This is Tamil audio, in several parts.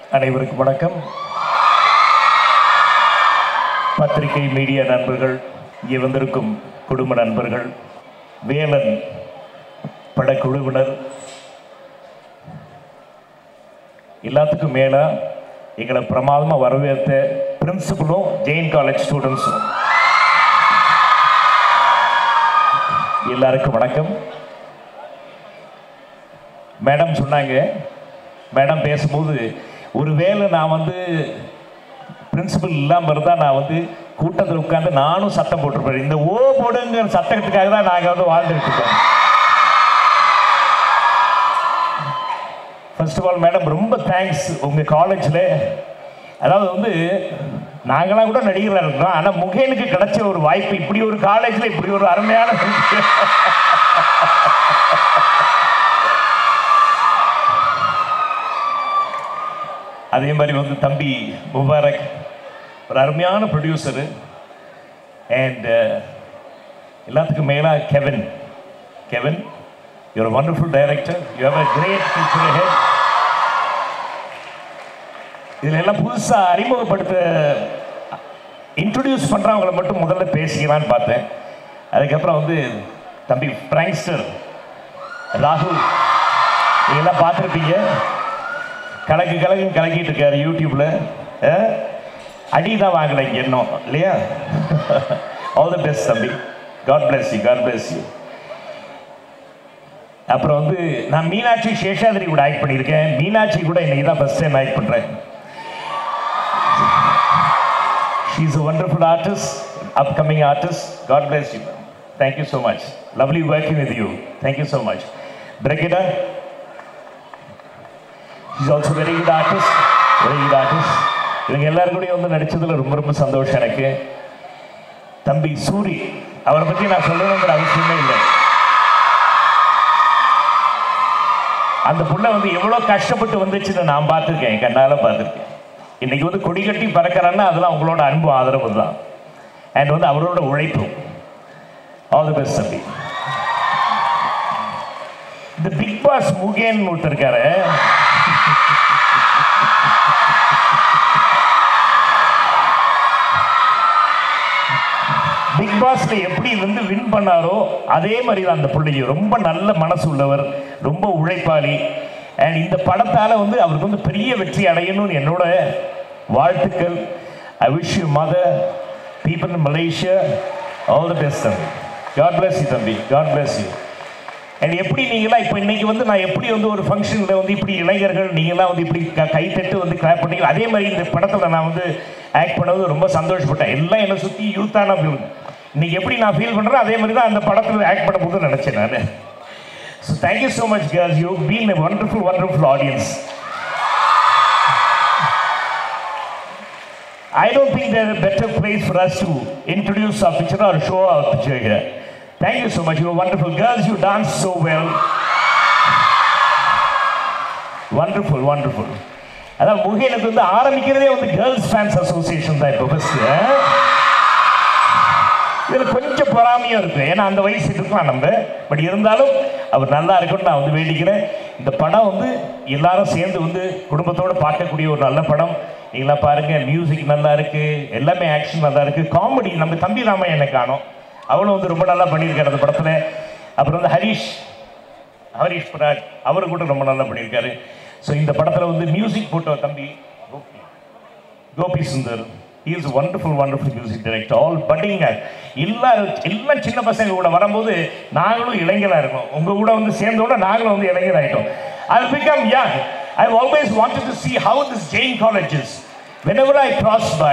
அனைவருக்கும் வணக்கம் பத்திரிகை மீடியா நண்பர்கள் இங்கே வந்திருக்கும் குடும்ப நண்பர்கள் வேலன் படக்குழுவினர் எல்லாத்துக்கும் மேலே எங்களை பிரமாதமாக வரவேற்ற பிரின்சிபலும் ஜெயின் காலேஜ் ஸ்டூடெண்ட்ஸும் எல்லாருக்கும் வணக்கம் மேடம் சொன்னாங்க மேடம் பேசும்போது ஒருவேளை நான் வந்து பிரின்சிபல் இல்லாமல் இருந்தால் நான் வந்து கூட்டத்தில் உட்காந்து நானும் சத்தம் போட்டிருப்பேன் இந்த ஓ போடுங்கிற சட்டத்துக்காக தான் நாங்கள் வந்து வாழ்ந்துட்டு இருக்கோம் ஃபர்ஸ்ட் ஆஃப் ஆல் மேடம் ரொம்ப தேங்க்ஸ் உங்கள் காலேஜில் அதாவது வந்து நாங்களாம் கூட நடிகராக இருக்கிறோம் ஆனால் முகேனுக்கு கிடைச்ச ஒரு வாய்ப்பு இப்படி ஒரு காலேஜில் இப்படி ஒரு அருமையான அதே மாதிரி வந்து தம்பி முபாரக் ஒரு அருமையான ப்ரொடியூசரு அண்ட் எல்லாத்துக்கும் மேலாக Kevin Kevin your wonderful director you have a great future head இதில் எல்லாம் புதுசாக அறிமுகப்படுத்த இன்ட்ரடியூஸ் பண்ணுறவங்கள மட்டும் முதல்ல பேசிக்கலான்னு பார்த்தேன் அதுக்கப்புறம் வந்து தம்பி பிராங்ஸ்டர் ராகுல் நீங்கள்லாம் பார்த்துருப்பீங்க கலக்கு கலக்குன்னு கலக்கிட்டு இருக்காரு யூடியூப்ல அஹ்? அடி தான் வாங்கலை இங்கே இன்னும் இல்லையா ஆல் தி பெஸ்ட் தம்பி God bless you God bless you அப்புறம் வந்து நான் மீனாட்சி சேஷாதிரி கூட ஆக்ட் பண்ணியிருக்கேன் மீனாட்சி கூட இன்னைக்கு தான் ஃபர்ஸ்ட் டைம் ஆக்ட் பண்ணுறேன் she is a wonderful artist upcoming artist god bless you thank you so much lovely working with you thank you so much Brigida is also very good artist very good artist இவங்க எல்லாரும் கூடயும் வந்து நடிச்சதுல ரொம்ப ரொம்ப சந்தோஷம் எனக்கு தம்பி சூரி அவரை பற்றி நான் சொல்லணுங்கிற அவசியமே இல்லை அந்த புள்ள வந்து எவ்வளோ கஷ்டப்பட்டு வந்துச்சுன்னு நான் பார்த்துருக்கேன் என் கண்ணால் பார்த்துருக்கேன் இன்னைக்கு வந்து கொடி கட்டி பறக்கிறான்னா அதெல்லாம் உங்களோட அன்பு ஆதரவு தான் அண்ட் வந்து அவரோட உழைப்பும் ஆல் தி பெஸ்ட் தம்பி இந்த பிக் பாஸ் முகேன் ஒருத்தர் இருக்காரு பிக் பாஸ்ல எப்படி வந்து வின் பண்ணாரோ அதே மாதிரி தான் அந்த பிள்ளையும் ரொம்ப நல்ல மனசு உள்ளவர் ரொம்ப உழைப்பாளி அண்ட் இந்த படத்தால வந்து அவருக்கு வந்து பெரிய வெற்றி அடையணும்னு என்னோட வாழ்த்துக்கள் I wish you mother people in Malaysia all the best தம்பி காட் பிளஸ் யூ தம்பி காட் பிளஸ் யூ அண்ட் எப்படி நீங்களாம் இப்போ இன்னைக்கு வந்து நான் எப்படி வந்து ஒரு ஃபங்க்ஷனில் வந்து இப்படி இளைஞர்கள் நீங்களாம் வந்து இப்படி க கை தட்டு வந்து கிளாப் பண்ணீங்க அதே மாதிரி இந்த படத்தில் நான் வந்து ஆக்ட் பண்ணது ரொம்ப சந்தோஷப்பட்டேன் எல்லாம் என்னை சுற்றி யூத்தான ஃபீல் இன்னைக்கு எப்படி நான் ஃபீல் பண்ணுறேன் அதே மாதிரி தான் அந்த படத்தில் ஆக்ட் பண்ணும்போது நினச்சேன் நான் so thank you so much girls you been a wonderful wonderful audience I don't think there's a better place for us to introduce our picture or show our picture here. Thank you so much. You were wonderful. Girls, you dance so well. Wonderful, wonderful. அதான் முகேனுக்கு வந்து ஆரம்பிக்கிறதே வந்து கேர்ள்ஸ் ஃபேன்ஸ் அசோசியேஷன் தான் இப்போ ஃபஸ்ட்டு இதில் கொஞ்சம் பொறாமையும் இருக்கு ஏன்னா அந்த வயசு இருக்கலாம் நம்ம பட் இருந்தாலும் அவர் நல்லா இருக்கும்னு நான் வந்து வேண்டிக்கிறேன் இந்த படம் வந்து எல்லாரும் சேர்ந்து வந்து குடும்பத்தோடு பார்க்கக்கூடிய ஒரு நல்ல படம் நீங்களாம் பாருங்க மியூசிக் நல்லா இருக்கு எல்லாமே ஆக்ஷன் நல்லா இருக்கு காமெடி நம்ம தம்பி ராமையனை காணோம் அவளும் வந்து ரொம்ப நல்லா பண்ணியிருக்காரு அந்த படத்தில் அப்புறம் வந்து ஹரிஷ் ஹரிஷ் பராக் அவர் கூட ரொம்ப நல்லா பண்ணியிருக்காரு ஸோ இந்த படத்தில் வந்து மியூசிக் போட்ட தம்பி Gopi Gopi Sundar is wonderful wonderful music director all பட்டிங்க எல்லாரும் எல்லாம் சின்ன பசங்க கூட வரும்போது நாங்களும் இளைஞராக இருக்கோம் உங்கள் கூட வந்து சேர்ந்தோட நாங்களும் வந்து இளைஞராகிட்டோம் I become young I always wanted to see how this Jain colleges whenever I cross by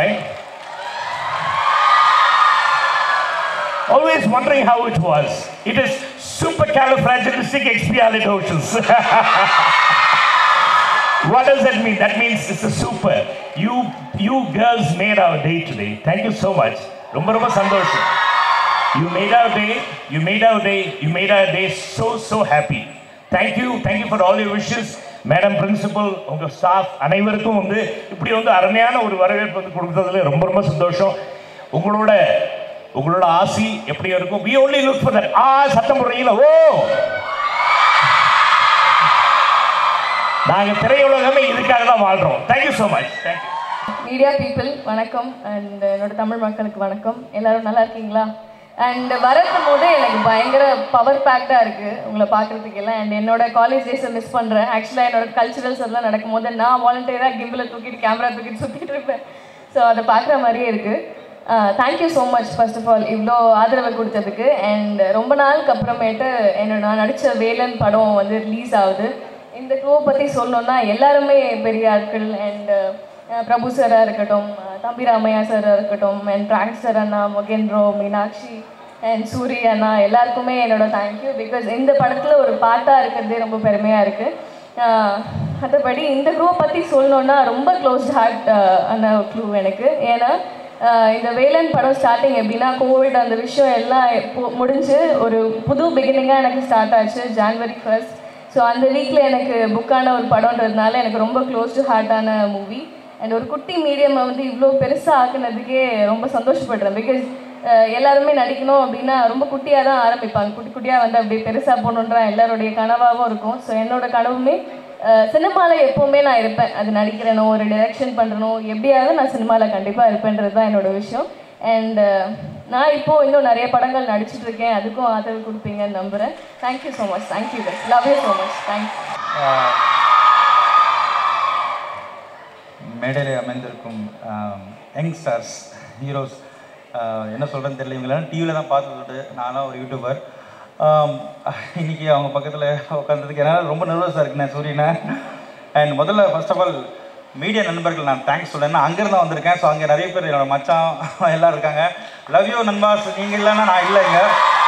always wondering how it was it is supercalifragilisticexpialidocious What does that mean? That means it's a super. You you girls made our day today. Thank you so much. ரொம்ப ரொம்ப சந்தோஷம். You made our day. You made our day. You made our day so so happy. Thank you. Thank you for all your wishes. Madam principal உங்க ஸ்டாஃப் அனைவருக்கும் வந்து இப்படி வந்து அருமையான ஒரு வரவேற்பு வந்து கொடுத்ததுல ரொம்ப ரொம்ப சந்தோஷம் உங்களோட உங்களோட ஆசி எப்படி இருக்கும் we only look for that ஆ சத்தம் போடுறீங்களா ஓ நாங்கள் திரையுலகமே இதுக்காக தான் வாழ்கிறோம் thank you so much thank you media people வணக்கம் அண்ட் என்னோட தமிழ் மக்களுக்கு வணக்கம் எல்லாரும் நல்லா இருக்கீங்களா அண்ட் வரது போது எனக்கு பயங்கர பவர் பேக்டாக இருக்குது உங்களை பார்க்குறதுக்கு எல்லாம் அண்ட் என்னோட காலேஜ் டேஸை மிஸ் பண்ணுறேன் ஆக்சுவலாக என்னோட கல்ச்சுரல்ஸ் எல்லாம் நடக்கும்போது நான் வாலண்டியராக கிம்பில் தூக்கிட்டு கேமரா தூக்கிட்டு சுற்றிட்டு இருப்பேன் ஸோ அதை பார்க்குற மாதிரியே இருக்குது thank you so much first of all இவ்வளோ ஆதரவு கொடுத்ததுக்கு அண்ட் ரொம்ப நாளுக்கு அப்புறமேட்டு என்னோட நான் நடித்த வேலன் படம் வந்து ரிலீஸ் ஆகுது இந்த க்ளூவை பற்றி சொல்லணும்னா எல்லாருமே பெரிய ஆட்கள் அண்ட் பிரபு சாராக இருக்கட்டும் அஹ் தம்பி ராமையா சாராக இருக்கட்டும் அண்ட் பிராங்ஸ்டர் அண்ணா மொகேந்திரோ மீனாட்சி அண்ட் சூரி அண்ணா எல்லாருக்குமே என்னோட தேங்க்யூ பிகாஸ் இந்த படத்தில் ஒரு பாட்டாக இருக்கிறதே ரொம்ப பெருமையாக இருக்குது மற்றபடி இந்த குரூப் பற்றி சொல்லணுன்னா ரொம்ப க்ளோஸ்ட் ஹார்ட் அந்த க்ளூ எனக்கு ஏன்னா ஆஹ் இந்த வேலன் படம் ஸ்டார்டிங் எப்படின்னா கோவிட் அந்த விஷயம் எல்லாம் இப்போ முடிஞ்சு ஒரு புது பிகினிங்காக எனக்கு ஸ்டார்ட் ஆச்சு ஜான்வரி ஃபர்ஸ்ட் ஸோ அந்த வீக்கில் எனக்கு புக்கான ஒரு படம்ன்றதுனால எனக்கு ரொம்ப க்ளோஸ் டு ஹார்ட்டான மூவி அண்ட் ஒரு குட்டி மீடியமை வந்து இவ்வளோ பெருசாக ஆக்குனதுக்கே ரொம்ப சந்தோஷப்படுறேன் பிகாஸ் எல்லாருமே நடிக்கணும் அப்படின்னா ரொம்ப குட்டியாக தான் ஆரம்பிப்பாங்க குட்டி குட்டியாக வந்து அப்படியே பெருசாக போகணுன்ற எல்லாருடைய கனவாகவும் இருக்கும் ஸோ என்னோட கனவுமே சினிமாவில் எப்போவுமே நான் இருப்பேன் அது நடிக்கிறேனோ ஒரு டிரெக்ஷன் பண்ணுறனோ எப்படியாவது நான் சினிமாவில் கண்டிப்பாக இருப்பேன்றது தான் என்னோட விஷயம் அண்ட் நான் இப்போது இன்னும் நிறைய படங்கள் நடிச்சிட்டு இருக்கேன் அதுக்கும் ஆதரவு கொடுப்பீங்கன்னு நம்புகிறேன் தேங்க்யூ ஸோ மச் தேங்க்யூ பஸ் love you so much thanks மேடையில் அமைந்திருக்கும் யங் ஸ்டார்ஸ் ஹீரோஸ் என்ன சொல்கிறேன்னு தெரியல இவங்களாம் டிவியில் தான் பார்த்துக்கிட்டு நானும் ஒரு யூடியூபர் ஆம், இன்னைக்கு அவங்க பக்கத்தில் உட்காந்ததுக்கு என்னால் ரொம்ப நர்வஸாக இருக்குண்ணே சூரியனை அண்ட் முதல்ல ஃபர்ஸ்ட் ஆஃப் ஆல் மீடியா நண்பர்கள் நான் தேங்க்ஸ் சொல்லேன் நான் அங்கேருந்து வந்திருக்கேன் ஸோ அங்கே நிறைய பேர் என்னோட மச்சான் எல்லாம் இருக்காங்க லவ் யூ நண்பாஸ் நீங்கள் இல்லைன்னா நான் இல்லை இங்கே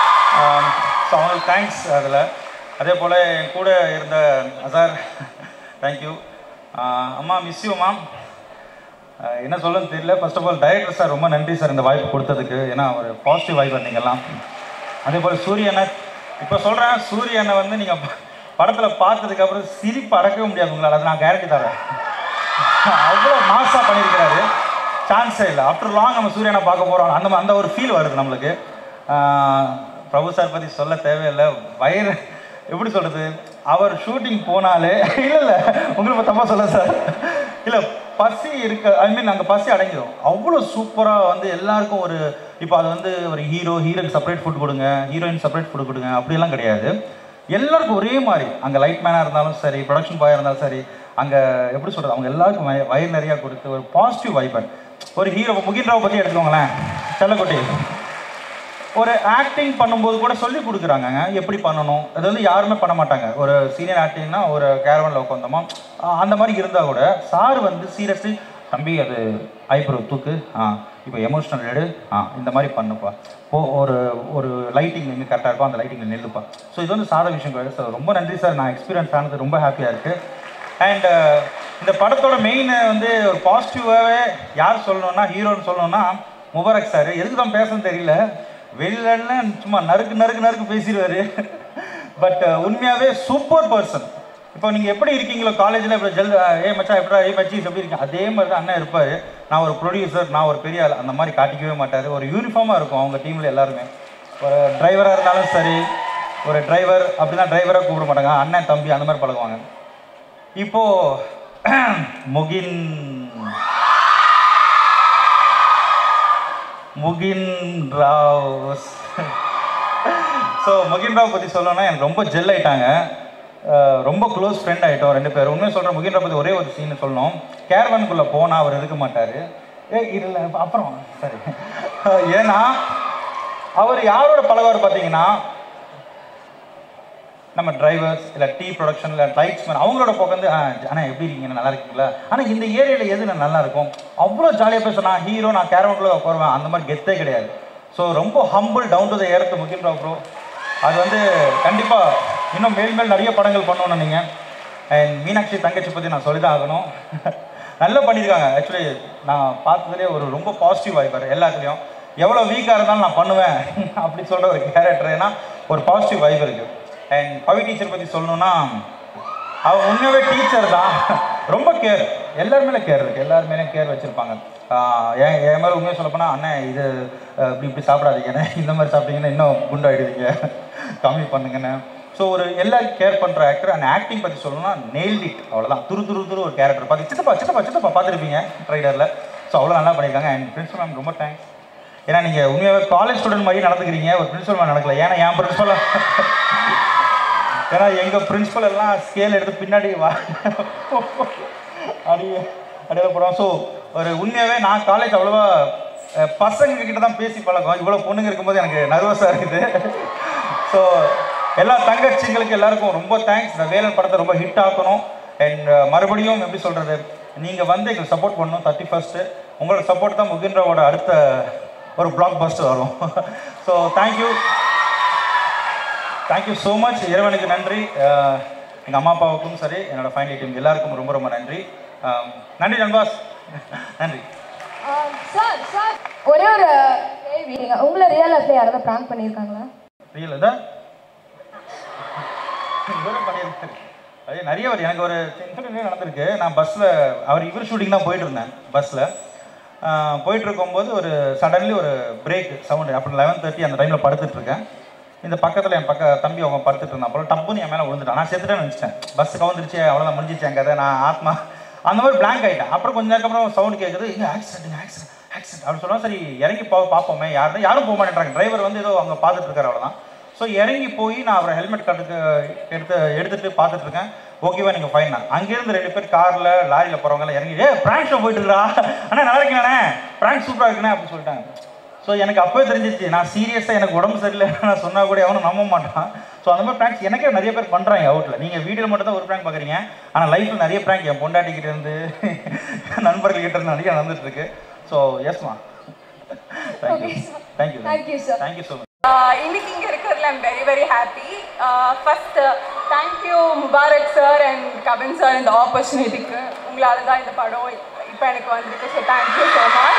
ஸோ அவங்களுக்கு தேங்க்ஸ் அதில் அதே போல் என் கூட இருந்த சார் தேங்க்யூ அம்மா மிஸ் யூ மேம் ஆஹ் என்ன சொல்லணும்னு தெரியல first of all director sir ரொம்ப நன்றி சார் இந்த வாய்ப்பு கொடுத்ததுக்கு ஏன்னா ஒரு பாசிட்டிவ் வைப் வந்தீங்கெல்லாம் அதே போல் சூரியனை இப்போ சொல்கிறேன் சூரியனை வந்து நீங்கள் படத்தில் பார்த்ததுக்கப்புறம் சிரிப்பு அடக்கவே முடியாது உங்களால் அதை நான் கேரண்டி தரேன் அவ்வளோ மாஸாக பண்ணியிருக்கிறாரு சான்ஸே இல்லை ஆஃப்டர் லாங் நம்ம சூரியனை பார்க்க போகிறோம் அந்த மா- அந்த ஒரு ஃபீல் வருது நம்மளுக்கு ஆஹ் பிரபு சார் பற்றி சொல்ல தேவையில்லை வயிறு எப்படி சொல்கிறது அவர் ஷூட்டிங் போனாலே இல்லை இல்லை உங்களுக்கு தப்பாக சொல்ல சார் இல்லை பசி இருக்க ஐ மீன் அங்கே பசி அடங்கிடும் அவ்வளோ சூப்பராக வந்து எல்லாருக்கும் ஒரு இப்போ அது வந்து ஒரு ஹீரோ ஹீரோயின் செப்பரேட் ஃபுட் கொடுங்க ஹீரோயின் செப்பரேட் ஃபுட் கொடுங்க அப்படியெல்லாம் கிடையாது எல்லாருக்கும் ஒரே மாதிரி அங்கே லைட் மேனாக இருந்தாலும் சரி ப்ரொடக்ஷன் பாயாக இருந்தாலும் சரி அங்கே எப்படி சொல்கிறது அவங்க எல்லாருக்கும் வய- வயிறு நிறையா கொடுத்து ஒரு பாசிட்டிவ் வைபர் ஒரு ஹீரோ முகின்ராவை பற்றி எடுத்துக்கோங்களேன் செல்லக்குட்டி ஒரு ஆக்டிங் பண்ணும்போது கூட சொல்லி கொடுக்குறாங்கங்க எப்படி பண்ணணும் அது வந்து யாருமே பண்ண மாட்டாங்க ஒரு சீனியர் ஆக்டிங்னா ஒரு கேரவனில் உட்காந்தோமா ஆஹ் அந்த மாதிரி இருந்தால் கூட சார் வந்து சீரியஸ்லி தம்பி அது ஐப்ரோ தூக்கு ஆ இப்போ எமோஷனல் எடு ஆ இந்த மாதிரி பண்ணுப்பா போ ஒரு ஒரு லைட்டிங் எங்கே கரெக்டாக இருக்கோ அந்த லைட்டிங்கில் நில்லுப்பா ஸோ இது வந்து சாத விஷயம் கிடையாது சார் ரொம்ப நன்றி சார் நான் எக்ஸ்பீரியன்ஸ் ஆனது ரொம்ப ஹாப்பியாக இருக்குது அண்ட் இந்த படத்தோட மெயின் வந்து ஒரு பாசிட்டிவாகவே யார் சொல்லணும்னா ஹீரோன்னு சொல்லணும்னா முபாரக் சார் எதுக்கு தான் பேசணும்னு தெரியல வெளியில சும்மா நறுக்கு நறுக்கு நறுக்கு பேசிடுவாரு பட் உண்மையாகவே சூப்பர் பர்சன் இப்போ நீங்கள் எப்படி இருக்கீங்களோ காலேஜில் இப்போ ஜெல் ஏ மச்சான் எப்படா ஏ மச்சி எப்படி இருக்கீங்க அதே மாதிரி தான் அண்ணன் இருப்பார் நான் ஒரு ப்ரொடியூசர் நான் ஒரு பெரிய ஆள் அந்த மாதிரி காட்டிக்கவே மாட்டார் ஒரு யூனிஃபார்மாக இருக்கும் அவங்க டீமில் எல்லாருமே ஒரு டிரைவராக இருந்தாலும் சரி ஒரு டிரைவர் அப்படின்னா டிரைவராக கூப்பிட மாட்டாங்க அண்ணன் தம்பி அந்த மாதிரி பழகுவாங்க இப்போ முகின் முகின் ராவ் ஸோ முகின் ராவ் பற்றி சொல்லணும்னா எனக்கு ரொம்ப ஜெல் ஆயிட்டாங்க அஹ் ரொம்ப க்ளோஸ் ஃப்ரெண்ட் ஆகிட்டோம் ரெண்டு பேரும் உண்மையை சொல்கிறேன் முகின் ராவ் பற்றி ஒரே ஒரு சீன் சொல்லணும் கேரவனுக்குள்ளே போனால் அவர் இருக்க மாட்டார் ஏ இல்லை அப்புறம் சரி ஏன்னா அவர் யாரோட பழகுவார் பார்த்தீங்கன்னா நம்ம டிரைவர்ஸ் இல்லை டீ ப்ரொடக்ஷன் இல்லை லைட்ஸ்மேன் அவங்களோட உட்காந்து அண்ணா எப்படி இருக்கீங்க நல்லா இருக்கீங்களா ஆனால் இந்த ஏரியாவில் எது நான் நல்லா இருக்கும் அவ்வளோ ஜாலியாக பேச நான் ஹீரோ நான் கேரவனுக்குள்ளே உட்காருவேன் அந்த மாதிரி கெத்தே கிடையாது ஸோ ரொம்ப humble down to the earth முக்கியம் ப்ரோ அது வந்து கண்டிப்பாக இன்னும் மேல் மேல் நிறைய படங்கள் பண்ணணும் நீங்கள் அண்ட் மீனாட்சி தங்கச்சி பற்றி நான் சொல்லி தான் ஆகணும் நல்லா பண்ணியிருக்காங்க ஆக்சுவலி நான் பார்த்ததுலேயே ஒரு ரொம்ப பாசிட்டிவ் வைப்பர் எல்லாத்துலேயும் எவ்வளோ வீக்காக இருந்தாலும் நான் பண்ணுவேன் அப்படி சொல்கிற ஒரு கேரக்டர் ஏன்னா ஒரு பாசிட்டிவ் வைப் இருக்குது அண்ட் பவி டீச்சர் பற்றி சொல்லணும்னா அவ உண்மையாகவே டீச்சர் தான் ரொம்ப கேர் எல்லார் மேலே கேர் இருக்குது எல்லார் மேலேயும் கேர் வச்சுருப்பாங்க என் என் மேலே உண்மையாக சொல்லப்போனால் அண்ணன் இது அஹ், இப்படி இப்படி சாப்பிடாதீங்கண்ணே இந்த மாதிரி சாப்பிட்டீங்கன்னா இன்னும் குண்டாயிடுவீங்க கம்மி பண்ணுங்கண்ணே ஸோ ஒரு எல்லாரும் கேர் பண்ணுற ஆக்டர் அந்த ஆக்டிங் பற்றி சொல்லணும்னா நெயில் இட் அவ்வளோதான் துரு துரு துரு ஒரு கேரக்டர் பார்த்து சித்தப்பா சித்தப்பா சித்தப்பா பார்த்துருப்பீங்க ட்ரைலரில் ஸோ அவ்வளோ நல்லா பண்ணியிருக்காங்க அண்ட் பிரின்சிபல் மேம் ரொம்ப தேங்க்ஸ் ஏன்னா நீங்கள் உண்மையாகவே காலேஜ் ஸ்டூடெண்ட் மாதிரி நடந்துக்கிறீங்க ஒரு பிரின்சிபல் மேம் நடக்கல ஏன்னா என் பிரின்சிபல் ஏன்னா எங்கள் பிரின்சிபல் எல்லாம் ஸ்கேல் எடுத்து பின்னாடி வா அடி அடியில் போகிறோம் ஸோ ஒரு உண்மையாகவே நான் காலேஜ் அவ்வளோவா அஹ், பசங்க கிட்ட தான் பேசி பழக்கம் இவ்வளோ பொண்ணுங்க இருக்கும்போது எனக்கு நர்வஸாக இருக்குது ஸோ எல்லா தங்கச்சிங்களுக்கு எல்லாருக்கும் ரொம்ப தேங்க்ஸ் இந்த வேலன் படத்தை ரொம்ப ஹிட் ஆக்கணும் அண்ட் மறுபடியும் எப்படி சொல்கிறது நீங்கள் வந்து எங்களுக்கு சப்போர்ட் பண்ணணும் தேர்ட்டி ஃபஸ்ட்டு உங்களோட சப்போர்ட் தான் முகின்ராவோட அடுத்த ஒரு பிளாக் பஸ்ட் வரும் so thank you thank you so much இறைவனுக்கு நன்றி எங்கள் அம்மா அப்பாவுக்கும் சரி என்னோட ஃபைனல் டீம் எல்லாருக்கும் ரொம்ப ரொம்ப நன்றி அஹ், நன்றி நண்பாஸ் நன்றி சார் சார் ஒரே ஒரு கேள்வி உங்களை ரியல் லைஃப்ல யாராவது ப்ராங்க் பண்ணியிருக்காங்களா ரியல் இதா இவரும் பண்ணியிருக்காரு அது நிறைய வருது எனக்கு ஒரு இன்சிடென்ட் நடந்திருக்கு நான் பஸ்ஸில் அவர் இவர் ஷூட்டிங் தான் போயிட்டு இருந்தேன் பஸ்ஸில் போயிட்டு இருக்கும்போது ஒரு சடன்லி ஒரு பிரேக் சவுண்டு அப்புறம் லெவன் தேர்ட்டி அந்த டைமில் படுத்துட்டு இருக்கேன் இந்த பக்கத்தில் என் பக்க தம்பி அவங்க படுத்துட்டு இருந்தான் அப்புறம் டப்புன்னு என் மேலே விழுந்துட்டான் நான் செத்துட்டேன்னு நினச்சிட்டேன் பஸ் கவுந்துருச்சு அவ்வளோதான் முடிஞ்சிச்சு என் கதை நான் ஆத்மா அந்த மாதிரி blank ஆகிட்டேன் அப்புறம் கொஞ்ச நேரம் அப்புறம் சவுண்ட் கேட்குது இங்கே ஆக்சிடென்ட் ஆக்சிடென்ட் ஆக்சிடென்ட் அப்படின்னு சொன்னா சரி இறங்கி பா பார்ப்போமே யாரும் யாரும் போக மாட்டேன்றாங்க டிரைவர் வந்து ஏதோ அவங்க பார்த்துட்டு இருக்காரு அவ்வளோதான் ஸோ இறங்கி போய் நான் அவரை ஹெல்மெட் கட்டுக்கு எடுத்து எடுத்துட்டு பார்த்துட்டு இருக்கேன் ஓகேவா நீங்கள் ஃபைன் தான் அங்கேருந்து ரெண்டு பேர் காரில் லாரியில் போகிறவங்க இறங்கி ஏ பிராங்க் ஷோ போயிட்டு இருக்கா அண்ணா நல்லா இருக்கீங்கண்ணே பிராங்க் சூப்பராக இருக்குண்ணே அப்படின்னு சொல்லிட்டாங்க ஸோ எனக்கு அப்போவே தெரிஞ்சிச்சு நான் சீரியஸாக எனக்கு உடம்பு சரியில்லை நான் சொன்னால் கூட அவனும் நம்ப மாட்டான் ஸோ அந்த மாதிரி ப்ராங்க்ஸ் எனக்கே நிறைய பேர் பண்ணுறாங்க அவுட்டில் நீங்கள் வீடியோ மட்டும் தான் ஒரு ப்ராங்க் பார்க்குறீங்க ஆனால் லைஃப்பில் நிறைய ப்ராங்க் என் பொண்டாட்டிக்கிட்ட இருந்து நண்பர்கள் கிட்ட இருந்து நிறைய நடந்துட்டு இருக்கு ஸோ எஸ்மா thank you thank you thank you sir thank you so much Uh, இன்னைக்கு இங்கே இருக்கிறதுல I'm very very happy first thank you Mubarak sir and Kavin sir இந்த ஆப்பர்ச்சுனிட்டிக்கு உங்களால தான் இந்த படம் இப்போ எனக்கு வந்திருக்கு so thank you so much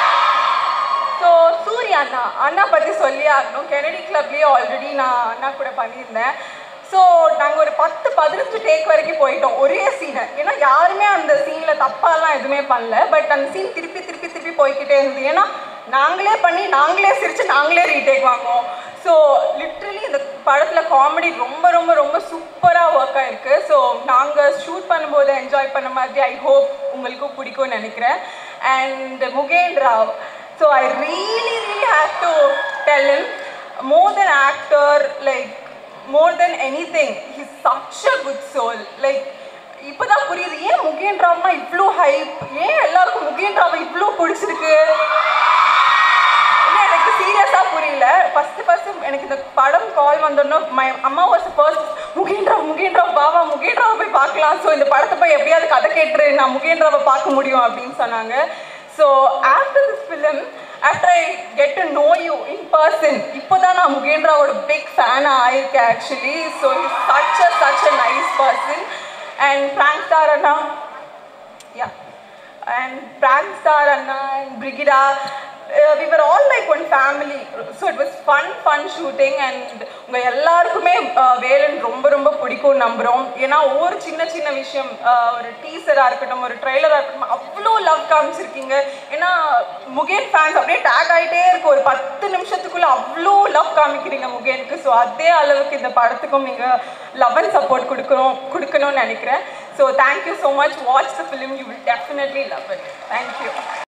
so Suriya அண்ணா அண்ணா பற்றி சொல்லி ஆகணும் கெனடி கிளப்லேயே ஆல்ரெடி நான் அண்ணா கூட பண்ணியிருந்தேன் ஸோ நாங்கள் ஒரு பத்து பதினஞ்சு டேக் வரைக்கும் போயிட்டோம் ஒரே சீனை ஏன்னா யாருமே அந்த சீனில் தப்பாலாம் எதுவுமே பண்ணல பட் அந்த சீன் திருப்பி திருப்பி திருப்பி போய்க்கிட்டே இருந்தது ஏன்னா நாங்களே பண்ணி நாங்களே சிரித்து நாங்களே ரீடேக் வாங்குவோம் ஸோ லிட்ரலி இந்த படத்தில் காமெடி ரொம்ப ரொம்ப ரொம்ப சூப்பராக ஒர்க் ஆயிருக்கு ஸோ நாங்கள் ஷூட் பண்ணும்போது என்ஜாய் பண்ண மாதிரி ஐ ஹோப் உங்களுக்கும் பிடிக்கும்னு நினைக்கிறேன் and Mugen Rao so I really really have to tell him more than actor like more than anything he's such a good soul like இப்போதான் புரியுது ஏன் முகேன் ராவ்னா இவ்வளோ ஹைப் ஏன் எல்லாருக்கும் முகேன் ராவ் இவ்வளோ பிடிச்சிருக்கு இல்லை எனக்கு சீரியஸாக புரியல ஃபர்ஸ்ட் ஃபர்ஸ்ட் எனக்கு இந்த படம் கால் வந்தோன்னா மை அம்மா வாஸ் ஃபர்ஸ்ட் முகேன்ராவ் முகேன்ராவ் பாவா முகேன்ராவை போய் பார்க்கலாம் ஸோ இந்த படத்தை போய் எப்படியாவது கதை கேட்டுரு நான் முகேன்ராவை பார்க்க முடியும் அப்படின்னு சொன்னாங்க so after this film after I get to know you in person இப்போ தான் நான் முகேன்ராவோட பிக் ஃபேனாக ஆயிருக்கேன் actually so is such a such a nice person and prank star அண்ணா yeah and prank star anna and brigida uh, we were all like one family so it was fun fun shooting and உங்க எல்லாருக்குமே uh, வேலன் ரொம்ப ரொம்ப பிடிக்கும் நம்புறோம் ஏன்னா ஒவ்வொரு சின்ன சின்ன விஷயம் uh, ஒரு டீசரா இருக்கட்டும் ஒரு ட்ரெய்லரா இருக்கட்டும் அவ்வளோ லவ் காமிச்சிருக்கீங்க ஏன்னா முகேன் ஃபேன்ஸ் அப்படியே டேக் ஆகிட்டே இருக்கு ஒரு பத்து நிமிஷத்துக்குள்ள அவ்வளோ லவ் காமிக்கிறீங்க முகேனுக்கு ஸோ அதே அளவுக்கு இந்த படத்துக்கும் நீங்க லவ் அண்ட் சப்போர்ட் கொடுக்கணும் கொடுக்கணும்னு நினைக்கிறேன் so thank you so much watch the film you will definitely love it thank you